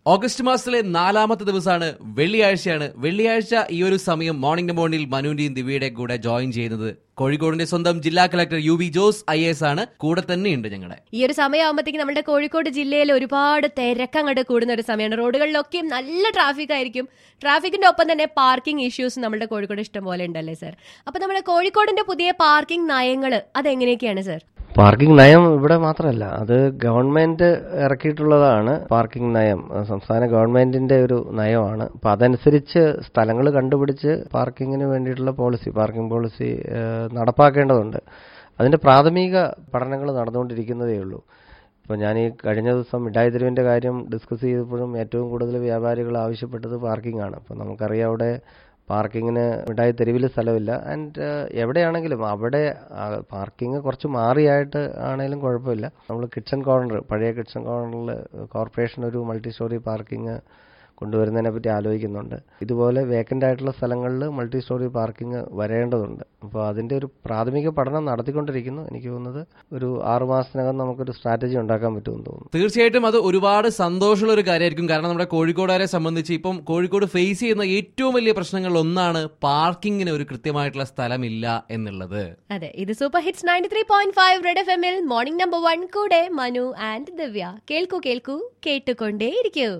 August മാസത്തിലെ നാലാമത്തെ ദിവസമാണ് വെള്ളിയാഴ്ചയാണ് വെള്ളിയാഴ്ച ഈ ഒരു സമയം മോർണിംഗ് മോർണിംഗിൽ മനുവിന്റെയും ദിവ്യയുടെ കൂടെ ജോയിൻ ചെയ്യുന്നത് കോഴിക്കോടിന്റെ സ്വന്തം ജില്ലാ collector U V Jose I S ആണ് കൂടെ തന്നെയുണ്ട് ഞങ്ങളുടെ ഈ ഒരു സമയമാകുമ്പോഴത്തേക്ക് നമ്മുടെ കോഴിക്കോട് ജില്ലയിൽ ഒരുപാട് തിരക്കങ്ങോട്ട് കൂടുന്ന ഒരു സമയമാണ് റോഡുകളിലൊക്കെയും നല്ല ട്രാഫിക് ആയിരിക്കും ട്രാഫിക്കിന്റെ ഒപ്പം തന്നെ പാർക്കിംഗ് ഇഷ്യൂസ് നമ്മുടെ കോഴിക്കോട് ഇഷ്ടം പോലെ ഉണ്ടല്ലേ സർ അപ്പൊ നമ്മുടെ കോഴിക്കോടിന്റെ പുതിയ പാർക്കിംഗ് നയങ്ങൾ അതെങ്ങനെയൊക്കെയാണ് സർ പാർക്കിംഗ് നയം ഇവിടെ മാത്രമല്ല അത് ഗവൺമെന്റ് ഇറക്കിയിട്ടുള്ളതാണ് പാർക്കിംഗ് നയം അത് സംസ്ഥാന ഗവൺമെന്റിന്റെ ഒരു നയമാണ് അപ്പൊ അതനുസരിച്ച് സ്ഥലങ്ങൾ കണ്ടുപിടിച്ച് പാർക്കിങ്ങിന് വേണ്ടിയിട്ടുള്ള പോളിസി പാർക്കിംഗ് പോളിസി ഏഹ്, നടപ്പാക്കേണ്ടതുണ്ട് അതിന്റെ പ്രാഥമിക പഠനങ്ങൾ നടന്നുകൊണ്ടിരിക്കുന്നതേ ഉള്ളൂ ഇപ്പോൾ ഞാൻ ഈ കഴിഞ്ഞ ദിവസം മിഠായി തെരുവിൻ്റെ കാര്യം ഡിസ്കസ് ചെയ്തപ്പോഴും ഏറ്റവും കൂടുതൽ വ്യാപാരികൾ ആവശ്യപ്പെട്ടത് പാർക്കിംഗ് ആണ് അപ്പോൾ നമുക്കറിയാം അവിടെ പാർക്കിങ്ങിന് മിഠായി തെരുവിൽ സ്ഥലമില്ല ആൻഡ് എവിടെയാണെങ്കിലും അവിടെ പാർക്കിംഗ് കുറച്ച് മാറിയായിട്ട് ആണെങ്കിലും കുഴപ്പമില്ല നമ്മൾ കിച്ചൺ കോർണർ പഴയ കിച്ചൺ കോർണറിൽ കോർപ്പറേഷൻ ഒരു മൾട്ടി സ്റ്റോറി പാർക്കിംഗ് കൊണ്ടുവരുന്നതിനെ പറ്റി ആലോചിക്കുന്നുണ്ട് ഇതുപോലെ വേക്കൻ്റ് ആയിട്ടുള്ള സ്ഥലങ്ങളിൽ മൾട്ടി സ്റ്റോറി പാർക്കിംഗ് വരേണ്ടതുണ്ട് അപ്പോൾ അതിൻ്റെ ഒരു പ്രാഥമിക പഠനം നടത്തിക്കൊണ്ടിരിക്കുന്നു എനിക്ക് തോന്നുന്നത് ഒരു ആറു മാസത്തിനകം നമുക്കൊരു സ്ട്രാറ്റജി ഉണ്ടാക്കാൻ പറ്റുമെന്ന് തോന്നുന്നു തീർച്ചയായിട്ടും അത് ഒരുപാട് സന്തോഷമുള്ള ഒരു കാര്യമായിരിക്കും കാരണം നമ്മുടെ കോഴിക്കോടുകാരെ സംബന്ധിച്ച് ഇപ്പം കോഴിക്കോട് ഫേസ് ചെയ്യുന്ന ഏറ്റവും വലിയ പ്രശ്നങ്ങളിൽ ഒന്നാണ് പാർക്കിങ്ങിന് ഒരു കൃത്യമായിട്ടുള്ള സ്ഥലമില്ല എന്നുള്ളത് അതെ ഇത് super hits ninety three point five red F എമ്മിൽ മോർണിംഗ് നമ്പർ വൺ കൂടെ മനു ആൻഡ് ദിവ്യ കേൾക്കൂ കേൾക്കൂ കേട്ടുകൊണ്ടേയിരിക്കൂ